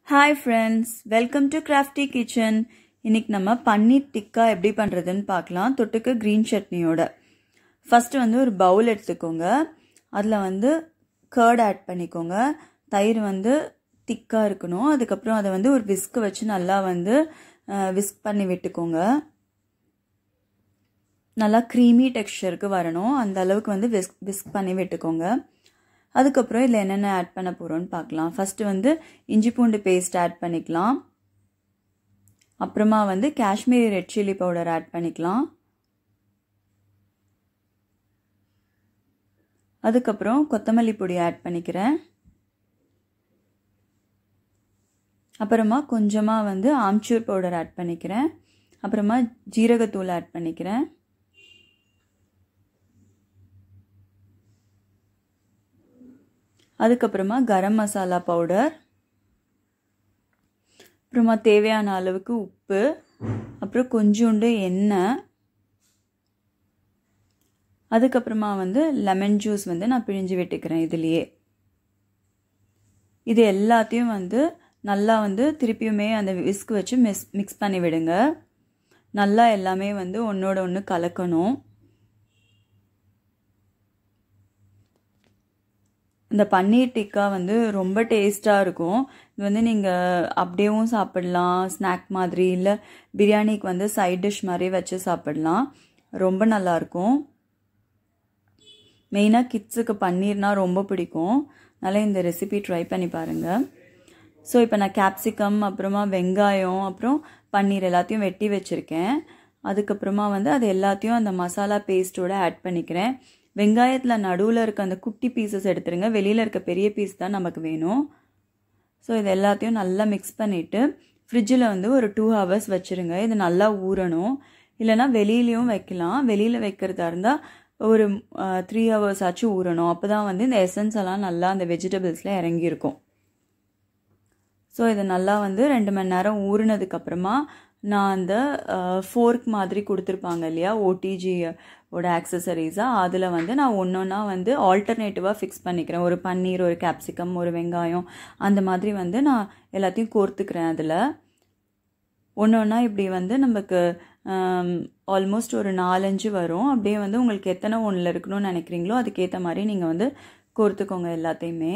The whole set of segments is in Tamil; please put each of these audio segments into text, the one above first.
hi friends welcome to crafty kitchen இன்னைக்கு நம்ம பன்னீர் டிக்கா எப்படி பண்ணுறதுன்னு பார்க்கலாம் தொட்டுக்கு க்ரீன் சட்னியோட ஃபஸ்ட்டு வந்து ஒரு பவுல் எடுத்துக்கோங்க அதில் வந்து கர்ட் ஆட் பண்ணிக்கோங்க தயிர் வந்து திக்காக இருக்கணும் அதுக்கப்புறம் அதை வந்து ஒரு விஸ்க்கு வச்சு நல்லா வந்து விஸ்க் பண்ணி விட்டுக்கோங்க நல்லா க்ரீமி டெக்ஸ்டருக்கு வரணும் அந்த அளவுக்கு வந்து விஸ்க் விஸ்க் பண்ணி விட்டுக்கோங்க அதுக்கப்புறம் இதில் என்னென்ன ஆட் பண்ண போகிறோன்னு பார்க்கலாம் ஃபஸ்ட்டு வந்து இஞ்சி பூண்டு பேஸ்ட் ஆட் பண்ணிக்கலாம் அப்புறமா வந்து Kashmiri red chilli powder add பண்ணிக்கலாம் அதுக்கப்புறம் கொத்தமல்லி பொடி ஆட் பண்ணிக்கிறேன் அப்புறமா கொஞ்சமாக வந்து ஆம்ச்சூர் பவுடர் ஆட் பண்ணிக்கிறேன் அப்புறமா ஜீரகத்தூள் ஆட் பண்ணிக்கிறேன் அதுக்கப்புறமா கரம் மசாலா பவுடர் அப்புறமா தேவையான அளவுக்கு உப்பு அப்புறம் கொஞ்சோண்டு எண்ணெய் அதுக்கப்புறமா வந்து லெமன் ஜூஸ் வந்து நான் பிழிஞ்சு விட்டுக்கிறேன் இதுலேயே இது எல்லாத்தையும் வந்து நல்லா வந்து திருப்பியுமே அந்த விஸ்க் வச்சு மிஸ் மிக்ஸ் பண்ணி விடுங்க நல்லா எல்லாமே வந்து ஒன்றோட ஒன்று கலக்கணும் இந்த பன்னீர் டிக்கா வந்து ரொம்ப டேஸ்ட்டாக இருக்கும் இது வந்து நீங்கள் அப்படியேவும் சாப்பிடலாம் ஸ்நாக் மாதிரி இல்லை பிரியாணிக்கு வந்து சைட் டிஷ் மாதிரி வச்சு சாப்பிடலாம் ரொம்ப நல்லாயிருக்கும் மெயினாக கிட்ஸுக்கு பன்னீர்னால் ரொம்ப பிடிக்கும் அதனால் இந்த ரெசிபி ட்ரை பண்ணி பாருங்கள் ஸோ இப்போ நான் கேப்சிகம் அப்புறமா வெங்காயம் அப்புறம் பன்னீர் எல்லாத்தையும் வெட்டி வச்சுருக்கேன் அதுக்கப்புறமா வந்து அது எல்லாத்தையும் அந்த மசாலா பேஸ்ட்டோட ஆட் பண்ணிக்கிறேன் வெங்காயத்தில் நடுவில் இருக்க அந்த குட்டி பீசஸ் எடுத்துருங்க வெளியில் இருக்க பெரிய பீஸ் தான் நமக்கு வேணும் ஸோ இது எல்லாத்தையும் நல்லா மிக்ஸ் பண்ணிவிட்டு ஃப்ரிட்ஜில் வந்து ஒரு டூ ஹவர்ஸ் வச்சுருங்க இது நல்லா ஊறணும் இல்லைனா வெளியிலையும் வைக்கலாம் வெளியில் வைக்கிறதா இருந்தால் ஒரு த்ரீ ஹவர்ஸ் ஆச்சும் ஊறணும் அப்போ தான் வந்து இந்த எசன்ஸ் எல்லாம் நல்லா அந்த வெஜிடபிள்ஸில் இறங்கியிருக்கும் ஸோ இது நல்லா வந்து ரெண்டு மணி நேரம் ஊறினதுக்கப்புறமா நான் அந்த ஃபோர்க் மாதிரி கொடுத்துருப்பாங்க இல்லையா ஓடிஜி ஓட ஆக்சசரிஸாக அதில் வந்து நான் ஒன்று ஒன்றா வந்து ஆல்டர்னேட்டிவாக ஃபிக்ஸ் பண்ணிக்கிறேன் ஒரு பன்னீர் ஒரு கேப்சிகம் ஒரு வெங்காயம் அந்த மாதிரி வந்து நான் எல்லாத்தையும் கோர்த்துக்கிறேன் அதில் ஒன்று ஒன்றா இப்படி வந்து நமக்கு ஆல்மோஸ்ட் ஒரு நாலஞ்சு வரும் அப்படியே வந்து உங்களுக்கு எத்தனை ஒன்றில் இருக்கணும்னு நினைக்கிறீங்களோ அதுக்கேற்ற மாதிரி நீங்கள் வந்து கோர்த்துக்கோங்க எல்லாத்தையுமே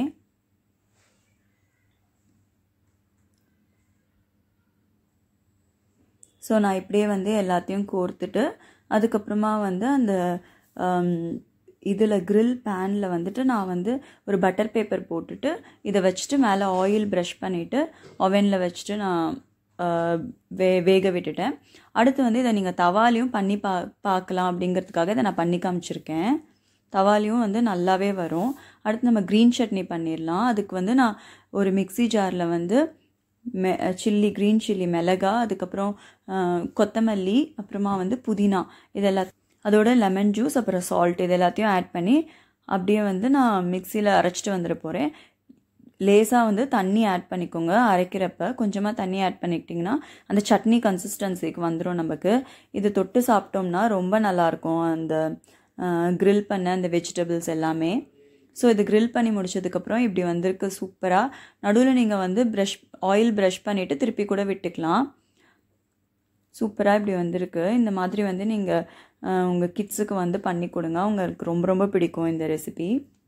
ஸோ நான் இப்படியே வந்து எல்லாத்தையும் கோர்த்துட்டு அதுக்கப்புறமா வந்து அந்த இதில் க்ரில் பேனில் வந்துட்டு நான் வந்து ஒரு பட்டர் பேப்பர் போட்டுட்டு இதை வச்சுட்டு மேலே ஆயில் ப்ரஷ் பண்ணிவிட்டு ஓவனில் வச்சுட்டு நான் வே வேக விட்டுட்டேன் அடுத்து வந்து இதை நீங்கள் தவாலையும் பண்ணி பா பார்க்கலாம் அப்படிங்கிறதுக்காக இதை நான் பண்ணி காமிச்சிருக்கேன் தவாலையும் வந்து நல்லாவே வரும் அடுத்து நம்ம க்ரீன் சட்னி பண்ணிடலாம் அதுக்கு வந்து நான் ஒரு மிக்சி ஜாரில் வந்து மெ சில்லி க்ரீன் சில்லி மிளகா அதுக்கப்புறம் கொத்தமல்லி அப்புறமா வந்து புதினா இதெல்லாம் அதோட லெமன் ஜூஸ் அப்புறம் சால்ட் இது எல்லாத்தையும் ஆட் பண்ணி அப்படியே வந்து நான் மிக்சியில் அரைச்சிட்டு வந்துட போகிறேன் லேசாக வந்து தண்ணி ஆட் பண்ணிக்கோங்க அரைக்கிறப்ப கொஞ்சமாக தண்ணி ஆட் பண்ணிக்கிட்டிங்கன்னா அந்த சட்னி கன்சிஸ்டன்சிக்கு வந்துடும் நமக்கு இது தொட்டு சாப்பிட்டோம்னா ரொம்ப நல்லாயிருக்கும் அந்த க்ரில் பண்ண அந்த வெஜிடபிள்ஸ் எல்லாமே ஸோ இது க்ரில் பண்ணி முடிச்சதுக்கப்புறம் இப்படி வந்திருக்கு சூப்பராக நடுவில் நீங்கள் வந்து ப்ரஷ் ஆயில் ப்ரஷ் பண்ணிவிட்டு திருப்பி கூட விட்டுக்கலாம் சூப்பராக இப்படி வந்திருக்கு இந்த மாதிரி வந்து நீங்கள் உங்கள் கிட்ஸுக்கு வந்து பண்ணி கொடுங்க உங்களுக்கு ரொம்ப ரொம்ப பிடிக்கும் இந்த ரெசிபி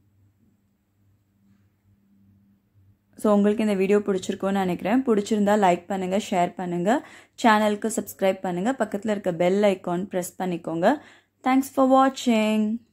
ஸோ உங்களுக்கு இந்த வீடியோ பிடிச்சிருக்கோன்னு நினைக்கிறேன் பிடிச்சிருந்தா லைக் பண்ணுங்கள் ஷேர் பண்ணுங்கள் சேனலுக்கு சப்ஸ்கிரைப் பண்ணுங்கள் பக்கத்தில் இருக்க பெல் ஐக்கான் ப்ரெஸ் பண்ணிக்கோங்க தேங்க்ஸ் ஃபார் வாட்சிங்